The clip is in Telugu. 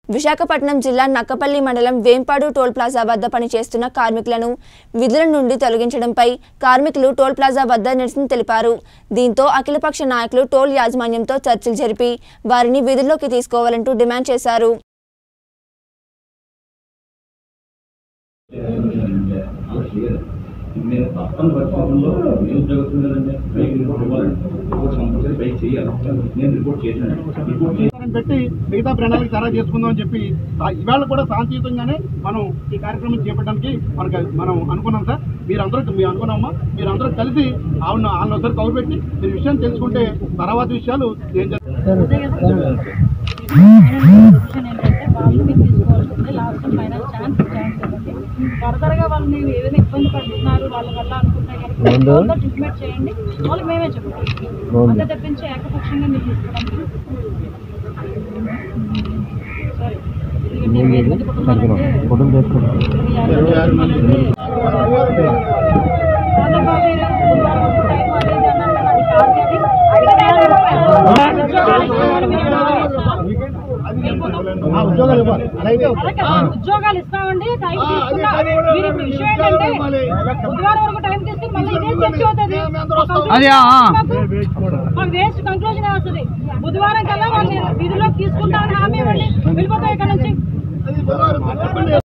విశాఖపట్నం జిల్లా నక్కపల్లి మండలం వేంపాడు టోల్ ప్లాజా వద్ద పనిచేస్తున్న కార్మికులను విధుల నుండి తొలగించడంపై కార్మికులు టోల్ ప్లాజా వద్ద నిరసన తెలిపారు దీంతో అఖిలపక్ష నాయకులు టోల్ యాజమాన్యంతో చర్చలు జరిపి వారిని విధుల్లోకి తీసుకోవాలంటూ డిమాండ్ చేశారు నేను తప్పని పరిస్థితుల్లో నిరుద్యోగస్తులు కదండి బైక్ రిపోర్ట్ ఇవ్వాలి రిపోర్ట్ కంపల్సరీ బైక్ చేయాలి నేను రిపోర్ట్ చేశాను రిపోర్ట్ చేసి అని పెట్టి మిగతా ప్రణాళిక సరా చేసుకుందాం అని చెప్పి ఆ ఇవాళ కూడా శాంతియుతంగానే మనం ఈ కార్యక్రమం చేపట్టడానికి మనకు మనం అనుకున్నాం సార్ మీరందరూ మీరు అనుకున్నామా మీరందరూ కలిసి ఆవిడ వాళ్ళని ఒకసారి కౌరు పెట్టి మీరు విషయం తెలుసుకుంటే తర్వాత విషయాలు ఏం చేస్తారు డెసిషన్ ఏంటంటే వాళ్ళు మీరు తీసుకోవాల్సింది లాస్ట్ ఫైనల్ ఛాన్స్ ఛాన్స్ ఇవ్వండి ఫర్దర్గా వాళ్ళు మీరు ఏదైనా ఇబ్బంది పడుతున్నారు వాళ్ళ వల్ల అనుకుంటే కనుక ట్రీట్మెంట్ చేయండి వాళ్ళకి మేమే చెప్తాం అంతే తప్పించి ఏకపక్షంగా మీరు తీసుకోవడానికి సరే ఎందుకంటే ఇరవై ఐదు మంది కుటుంబాలంటే ఇరవై ఆరు మంది కాదమ్మా, మీరు బుధవారం వరకు టైం అది ఇది అన్నారు కదా, అది కాదు కానీ ఉద్యోగాలు ఇస్తున్నారు, మీరు ఆ ఉద్యోగాలు ఇవ్వాలి అలాగే అలా కాదు, ఉద్యోగాలు ఇస్తామండి టైం తీసుకున్నా మీరు ఇప్పుడు విషయం ఏంటంటే బుధవారం వరకు టైం తీసుకుని మళ్ళీ ఇదే చర్చ అవుతుంది మాకు వేస్ట్ కంక్లూజన్ వస్తుంది బుధవారం కల్లా వాళ్ళు విధుల్లోకి తీసుకుంటామని హామీ ఇవ్వండి వెళ్ళిపోతాయి ఇక్కడ నుంచి చెప్పండి